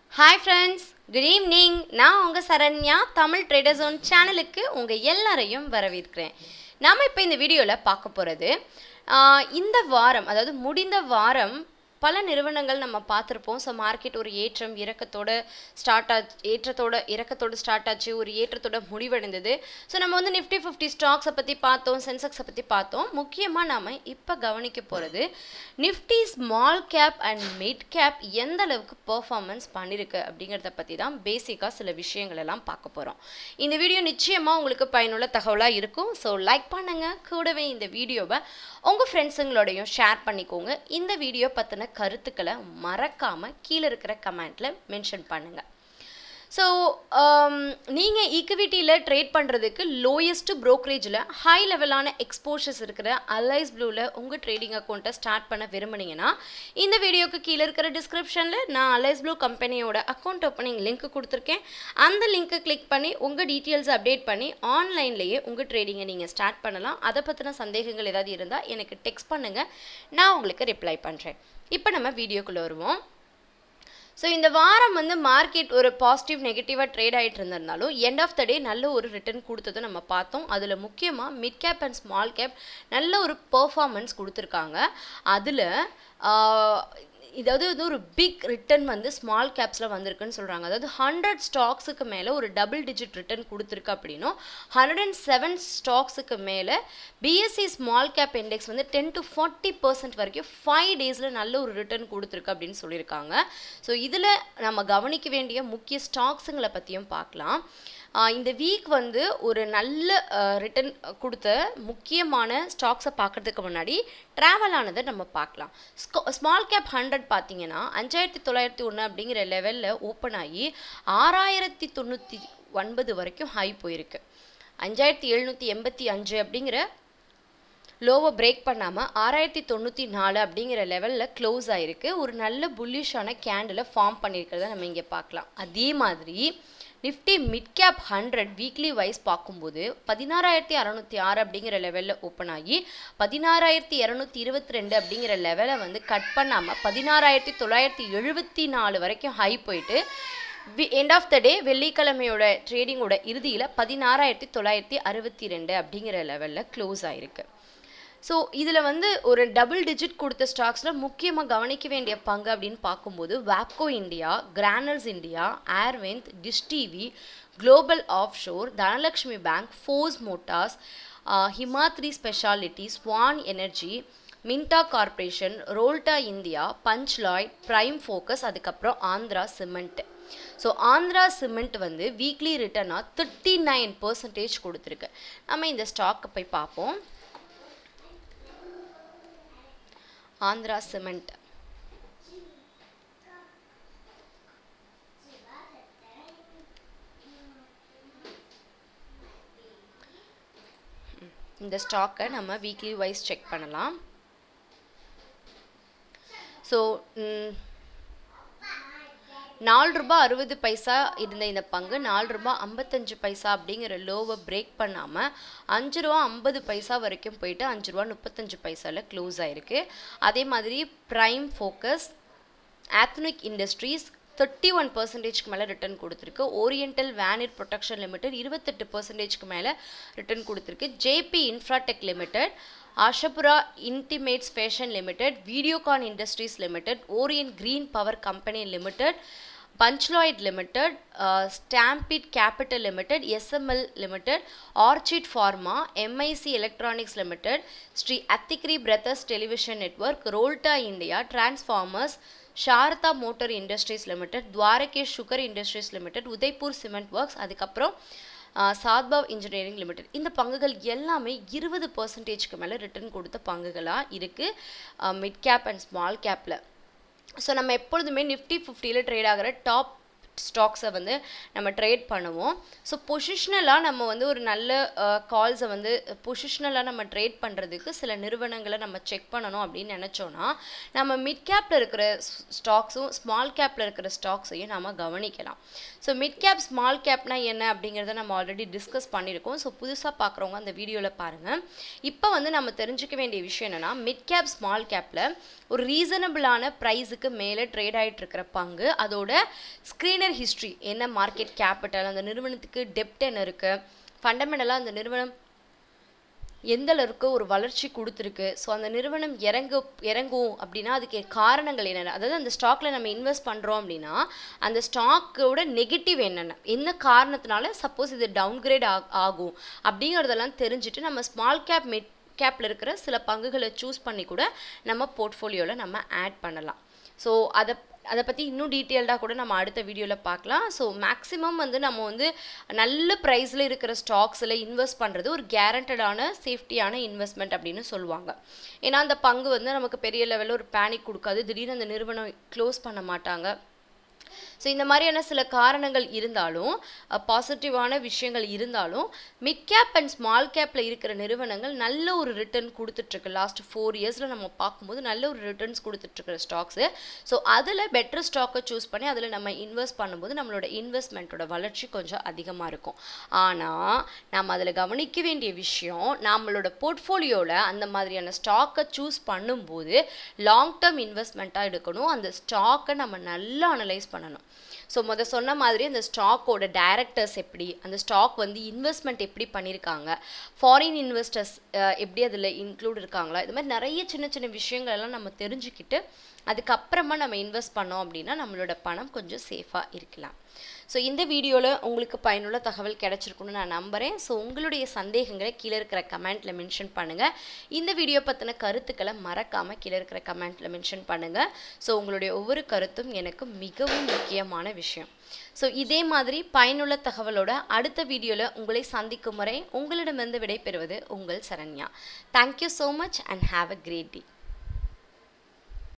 hi friends good evening நான் உங்கள் Saranya Tamil trader zone சேனலுக்கு உங்கள் எல்லாரையும் வரவேற்கிறேன் நாம் இப்போ இந்த வீடியோவில் பார்க்க போகிறது இந்த வாரம் அதாவது முடிந்த வாரம் பல நிறுவனங்கள் நம்ம பார்த்துருப்போம் ஸோ மார்க்கெட் ஒரு ஏற்றம் இறக்கத்தோட ஸ்டார்ட் ஆச்சு ஏற்றத்தோட இறக்கத்தோட ஸ்டார்ட் ஆச்சு ஒரு ஏற்றத்தோட முடிவடைந்தது ஸோ நம்ம வந்து நிஃப்டி ஃபிஃப்டி ஸ்டாக்ஸை பற்றி பார்த்தோம் சென்செக்ஸை பற்றி பார்த்தோம் முக்கியமாக நாம் இப்போ கவனிக்க போகிறது Nifty small cap and mid cap எந்த அளவுக்கு பெர்ஃபார்மன்ஸ் பண்ணியிருக்கு அப்படிங்கிறத பற்றி தான் பேசிக்காக சில விஷயங்கள் எல்லாம் பார்க்க போகிறோம் இந்த வீடியோ நிச்சயமாக உங்களுக்கு பயனுள்ள தகவலாக இருக்கும் ஸோ லைக் பண்ணுங்கள் கூடவே இந்த வீடியோவை உங்கள் ஃப்ரெண்ட்ஸுங்களோடையும் ஷேர் பண்ணிக்கோங்க இந்த வீடியோ பற்றின கருத்துக்களை மறக்காமல் கீழே இருக்கிற கமெண்ட்டில் மென்ஷன் பண்ணுங்கள் ஸோ நீங்கள் ஈக்விட்டியில் ட்ரேட் பண்ணுறதுக்கு லோயஸ்ட் ப்ரோக்கரேஜில் ஹை லெவலான எக்ஸ்போஷர்ஸ் இருக்கிற அலைஸ் ப்ளூவில் உங்கள் ட்ரேடிங் அக்கௌண்ட்டை ஸ்டார்ட் பண்ண விரும்புனீங்கன்னா இந்த வீடியோக்கு கீழே இருக்கிற டிஸ்கிரிப்ஷனில் நான் அலைஸ் ப்ளூ கம்பெனியோட அக்கௌண்ட் ஓப்பனிங் லிங்க் கொடுத்துருக்கேன் அந்த லிங்க்கை கிளிக் பண்ணி உங்கள் டீட்டெயில்ஸ் அப்டேட் பண்ணி ஆன்லைன்லேயே உங்கள் ட்ரேடிங்கை நீங்கள் ஸ்டார்ட் பண்ணலாம் அதை பற்றின சந்தேகங்கள் ஏதாவது இருந்தால் எனக்கு டெக்ஸ்ட் பண்ணுங்கள் நான் உங்களுக்கு ரிப்ளை பண்ணுறேன் இப்போ நம்ம வீடியோக்குள்ளே வருவோம் ஸோ இந்த வாரம் வந்து மார்க்கெட் ஒரு பாசிட்டிவ் நெகட்டிவாக ட்ரேட் ஆகிட்டு இருந்திருந்தாலும் எண்ட் ஆஃப் த டே நல்ல ஒரு ரிட்டர்ன் கொடுத்ததை நம்ம பார்த்தோம் அதில் முக்கியமாக mid cap and small cap நல்ல ஒரு பர்ஃபார்மன்ஸ் கொடுத்துருக்காங்க அதில் இதாவது வந்து ஒரு பிக் ரிட்டர்ன் வந்து ஸ்மால் கேப்ஸில் வந்திருக்குன்னு சொல்கிறாங்க அதாவது ஹண்ட்ரட் ஸ்டாக்ஸுக்கு மேலே ஒரு டபுள் டிஜிட் ரிட்டர்ன் கொடுத்துருக்கு அப்படின்னும் ஹண்ட்ரட் அண்ட் செவன் ஸ்டாக்ஸுக்கு மேலே பிஎஸ்சி ஸ்மால் கேப் இண்டெக்ஸ் வந்து டென் டு ஃபார்ட்டி பர்சன்ட் வரைக்கும் ஃபைவ் டேஸில் நல்ல ஒரு ரிட்டர்ன் கொடுத்துருக்கு அப்படின்னு சொல்லியிருக்காங்க ஸோ இதில் நம்ம கவனிக்க வேண்டிய முக்கிய ஸ்டாக்ஸுங்களை பற்றியும் பார்க்கலாம் இந்த வீக் வந்து ஒரு நல்ல ரிட்டர்ன் கொடுத்த முக்கியமான ஸ்டாக்ஸை பார்க்குறதுக்கு முன்னாடி ட்ராவல் ஆனதை நம்ம பார்க்கலாம் ஸ்மால் கேப் ஹண்ட்ரட் பார்த்தீங்கன்னா அஞ்சாயிரத்தி தொள்ளாயிரத்தி ஒன்று அப்படிங்கிற லெவலில் ஓப்பன் ஆகி ஆறாயிரத்தி தொண்ணூற்றி ஒன்பது வரைக்கும் ஹை போயிருக்கு அஞ்சாயிரத்தி எழுநூற்றி எண்பத்தி அஞ்சு அப்படிங்கிற லோவை பிரேக் பண்ணாமல் ஆறாயிரத்தி தொண்ணூற்றி நாலு அப்படிங்கிற லெவலில் க்ளோஸ் ஆகிருக்கு ஒரு நல்ல புல்லிஷான கேண்டில் ஃபார்ம் பண்ணியிருக்கிறத நம்ம இங்கே பார்க்கலாம் அதே மாதிரி Nifty mid cap hundred weekly wise பார்க்கும்போது பதினாறாயிரத்தி அறநூற்றி ஆறு அப்படிங்கிற லெவலில் ஓப்பன் ஆகி பதினாறாயிரத்தி இரநூத்தி இருபத்தி ரெண்டு அப்படிங்கிற லெவலை வந்து கட் பண்ணாமல் பதினாறாயிரத்தி தொள்ளாயிரத்தி எழுபத்தி நாலு வரைக்கும் ஹை போயிட்டு எண்ட் ஆஃப் த டே வெள்ளிக்கிழமையோட ட்ரேடிங்கோட இறுதியில் பதினாறாயிரத்தி தொள்ளாயிரத்தி அறுபத்தி ரெண்டு அப்படிங்கிற லெவலில் க்ளோஸ் ஆகிருக்கு ஸோ இதில் வந்து ஒரு டபுள் டிஜிட் கொடுத்த ஸ்டாக்ஸில் முக்கியமாக கவனிக்க வேண்டிய பங்கு அப்படின்னு பார்க்கும்போது வாப்கோ இந்தியா கிரானல்ஸ் இந்தியா ஏர்வெந்த் Dish TV Global Offshore Dhanlaxmi Bank Force Motors Himadri Speciality Swan Energy Minda Corporation Rolta India Punj Lloyd Prime Focus அதுக்கப்புறம் Andhra Cement so Andhra Cement வந்து வீக்லி ரிட்டர்னாக தேர்ட்டி நைன் பர்சன்டேஜ் கொடுத்துருக்கு நம்ம இந்த ஸ்டாக்கை போய் பார்ப்போம் ஆந்திரா சிமெண்ட் இந்த ஸ்டாக்கை நம்ம வீக்லி வைஸ் செக் பண்ணலாம் ஸோ நாலு ரூபாய் அறுபது பைசா இருந்த இந்த பங்கு நாலு ரூபாய் ஐம்பத்தஞ்சு பைசா அப்படிங்கிற லோவை பிரேக் பண்ணாமல் அஞ்சு ரூபா ஐம்பது பைசா வரைக்கும் போயிட்டு அஞ்சு ரூபா முப்பத்தஞ்சு பைசாவில் க்ளோஸ் ஆயிருக்கு அதே மாதிரி Prime Focus Adhunik Industries thirty one பர்சன்டேஜ்க்கு மேலே ரிட்டர்ன் கொடுத்துருக்கு ஓரியன்டல் வேனிர் ப்ரொடக்ஷன் லிமிடெட் இருபத்தெட்டு பர்சன்டேஜ்க்கு மேலே ரிட்டர்ன் கொடுத்துருக்கு JP Infratech Limited Ashapura Intimates Fashion Limited Videocon Industries Limited Orient Green Power Company Limited Punj Lloyd Limited Stampede Capital Limited SML Limited Orchid Pharma MIC Electronics Limited Sri Adhikari Brothers Television Network Rolta India Transformers Sharda Motor Industries Limited Dwarikesh Sugar Industries Limited Udaipur Cement Works அதுக்கப்புறம் Sadbhav engineering limited இந்த பங்குகள் எல்லாமே இருபது பர்சன்டேஜ்க்கு மேலே return கொடுத்த பங்குகளாக இருக்குது mid cap and small கேப்பில் ஸோ நம்ம எப்பொழுதுமே நிஃப்டி ஃபிஃப்டியில் ட்ரேட் ஆகிற டாப் ஸ்டாக்ஸை வந்து நம்ம ட்ரேட் பண்ணுவோம் ஸோ பொசிஷ்னலாக நம்ம வந்து ஒரு நல்ல கால்ஸை வந்து பொசிஷ்னலாக நம்ம ட்ரேட் பண்ணுறதுக்கு சில நிறுவனங்களை நம்ம செக் பண்ணணும் அப்படின்னு நினச்சோன்னா நம்ம மிட் கேப்பில் இருக்கிற ஸ்டாக்ஸும் ஸ்மால் கேப்பில் இருக்கிற ஸ்டாக்ஸையும் நம்ம கவனிக்கலாம் ஸோ மிட் கேப் ஸ்மால் கேப்னா என்ன அப்படிங்கிறத நம்ம ஆல்ரெடி டிஸ்கஸ் பண்ணியிருக்கோம் ஸோ புதுசாக பார்க்குறவங்க அந்த வீடியோவில் பாருங்கள் இப்போ வந்து நம்ம தெரிஞ்சுக்க வேண்டிய விஷயம் என்னென்னா மிட் கேப் ஸ்மால் கேப்பில் ஒரு ரீசனபிளான ப்ரைஸுக்கு மேலே ட்ரேட் ஆகிட்டு இருக்கிற பங்கு அதோட ஸ்க்ரீனர் ஹிஸ்ட்ரி என்ன மார்க்கெட் கேபிட்டல் அந்த நிறுவனத்துக்கு டெப்ட் என்ன இருக்குது ஃபண்டமெண்டலாக அந்த நிறுவனம் எந்த அளவுக்கு ஒரு வளர்ச்சி கொடுத்துருக்கு ஸோ அந்த நிறுவனம் இறங்கு இறங்கும் அப்படின்னா அதுக்கு காரணங்கள் என்னென்ன அதாவது அந்த ஸ்டாக்ல நம்ம இன்வெஸ்ட் பண்ணுறோம் அப்படின்னா அந்த ஸ்டாக்கோட நெகட்டிவ் என்னென்ன என்ன காரணத்தினால சப்போஸ் இது டவுன்கிரேட் ஆகும் அப்படிங்கிறதெல்லாம் தெரிஞ்சுட்டு நம்ம ஸ்மால் கேப் மிட் கேப்பில் இருக்கிற சில பங்குகளை சூஸ் பண்ணி கூட நம்ம போர்ட்ஃபோலியோவில் நம்ம ஆட் பண்ணலாம் ஸோ அதை அதை பற்றி இன்னும் டீட்டெயில்டாக கூட நம்ம அடுத்த வீடியோவில் பார்க்கலாம் ஸோ மேக்ஸிமம் வந்து நம்ம வந்து நல்ல ப்ரைஸில் இருக்கிற ஸ்டாக்ஸில் இன்வெஸ்ட் பண்ணுறது ஒரு கேரண்டடான சேஃப்டியான இன்வெஸ்ட்மெண்ட் அப்படின்னு சொல்லுவாங்க ஏன்னா அந்த பங்கு வந்து நமக்கு பெரிய லெவலில் ஒரு பேனிக் கொடுக்காது திடீர்னு அந்த நிறுவனம் க்ளோஸ் பண்ண மாட்டாங்க ஸோ இந்த மாதிரியான சில காரணங்கள் இருந்தாலும் பாசிட்டிவான விஷயங்கள் இருந்தாலும் மிட் கேப் அண்ட் ஸ்மால் கேப்பில் இருக்கிற நிறுவனங்கள் நல்ல ஒரு ரிட்டர்ன் கொடுத்துட்ருக்கு லாஸ்ட் ஃபோர் இயர்ஸில் நம்ம பார்க்கும்போது நல்ல ஒரு ரிட்டர்ன்ஸ் கொடுத்துட்ருக்கிற ஸ்டாக்ஸு ஸோ அதில் பெட்டர் ஸ்டாக்கை சூஸ் பண்ணி அதில் நம்ம இன்வெஸ்ட் பண்ணும்போது நம்மளோட இன்வெஸ்ட்மெண்ட்டோட வளர்ச்சி கொஞ்சம் அதிகமாக இருக்கும் ஆனால் நம்ம அதில் கவனிக்க வேண்டிய விஷயம் நம்மளோட போர்ட்ஃபோலியோவில் அந்த மாதிரியான ஸ்டாக்கை சூஸ் பண்ணும்போது லாங் டேர்ம் இன்வெஸ்ட்மெண்ட்டாக எடுக்கணும் அந்த ஸ்டாக்கை நம்ம நல்லா அனலைஸ் பண்ணணும் ஸோ முத சொன்ன மாதிரி அந்த ஸ்டாக்கோட டைரக்டர்ஸ் எப்படி அந்த ஸ்டாக் வந்து இன்வெஸ்ட்மெண்ட் எப்படி பண்ணியிருக்காங்க ஃபாரின் இன்வெஸ்டர்ஸ் எப்படி அதில் இன்க்ளூட் இருக்காங்களா இது மாதிரி நிறைய சின்ன சின்ன விஷயங்கள் எல்லாம் நம்ம தெரிஞ்சுக்கிட்டு அதுக்கப்புறமா நம்ம இன்வெஸ்ட் பண்ணோம் அப்படின்னா நம்மளோட பணம் கொஞ்சம் சேஃபாக இருக்கலாம் ஸோ இந்த வீடியோவில் உங்களுக்கு பயனுள்ள தகவல் கிடைச்சிருக்குன்னு நான் நம்புகிறேன் ஸோ உங்களுடைய சந்தேகங்களை கீழே இருக்கிற கமெண்ட்டில் மென்ஷன் பண்ணுங்கள் இந்த வீடியோ பற்றின கருத்துக்களை மறக்காமல் கீழே இருக்கிற கமெண்ட்டில் மென்ஷன் பண்ணுங்கள் ஸோ உங்களுடைய ஒவ்வொரு கருத்தும் எனக்கு மிகவும் முக்கியமான விஷயம் ஸோ இதே மாதிரி பயனுள்ள தகவலோட அடுத்த வீடியோவில் உங்களை சந்திக்கும் முறை உங்களிடமிருந்து விடைபெறுவது உங்கள் Saranya thank you so much and have a great day